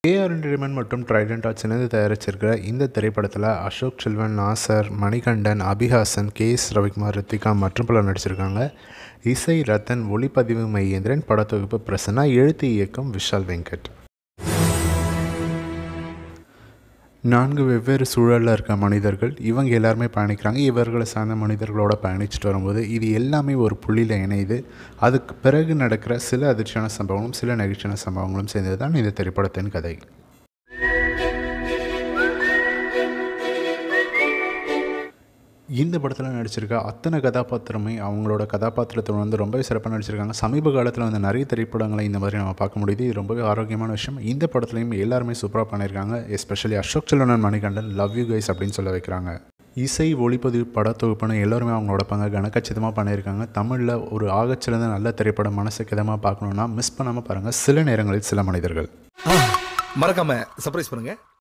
AR Entertainment மற்றும் Trident Arts இணைந்து தயாரிச்சிருக்கிற இந்த திரைப்படத்தில் அசோக் செல்வன் நாசர் மணிகண்டன் அபிஹாசன் கே எஸ் ரவிக்குமார் ரித்திகா மற்றும் பலர் நடிச்சிருக்காங்க இசை ரத்தன் ஒளிப்பதிவு மையேந்திரன் படத்தொகுப்பு பிரசன்னா எழுத்து இயக்கம் விஷால் வெங்கட் நான்கு வெவ்வேறு சூழலில் இருக்க மனிதர்கள் இவங்க எல்லாருமே பயணிக்கிறாங்க இவர்களை சார்ந்த மனிதர்களோட பயணிச்சுட்டு வரும்போது இது எல்லாமே ஒரு புள்ளியில் இணையுது அதுக்கு பிறகு நடக்கிற சில அதிர்ச்சியான சம்பவங்களும் சில நெகிழ்ச்சியான சம்பவங்களும் சேர்ந்தது தான் இந்த திரைப்படத்தின் கதை இந்த படத்தில் நடிச்சிருக்க அத்தனை கதாபாத்திரமே அவங்களோட கதாபாத்திரத்தை வந்து ரொம்பவே சிறப்பாக நடிச்சிருக்காங்க சமீப காலத்தில் வந்து நிறைய திரைப்படங்களை இந்த மாதிரி நம்ம பார்க்க முடியுது இது ரொம்பவே ஆரோக்கியமான விஷயம் இந்த படத்துலையும் எல்லாருமே சூப்பராக பண்ணியிருக்காங்க எஸ்பெஷலி அசோக் செல்வனன் மணிகண்டன் லவ் யூ கைஸ் அப்படின்னு சொல்ல வைக்கிறாங்க இசை ஒளிப்பதிவு படத்தொகுப்புன்னு எல்லாருமே அவங்களோட பங்கு கனக்கச்சிதமாக பண்ணியிருக்காங்க தமிழில் ஒரு ஆகச்சிறந்த நல்ல திரைப்படம் மனசுக்கு இதமாக பார்க்கணுன்னா மிஸ் பண்ணாமல் பாருங்கள் சில நேரங்களில் சில மனிதர்கள் மறக்காம சர்ப்ரைஸ் பண்ணுங்க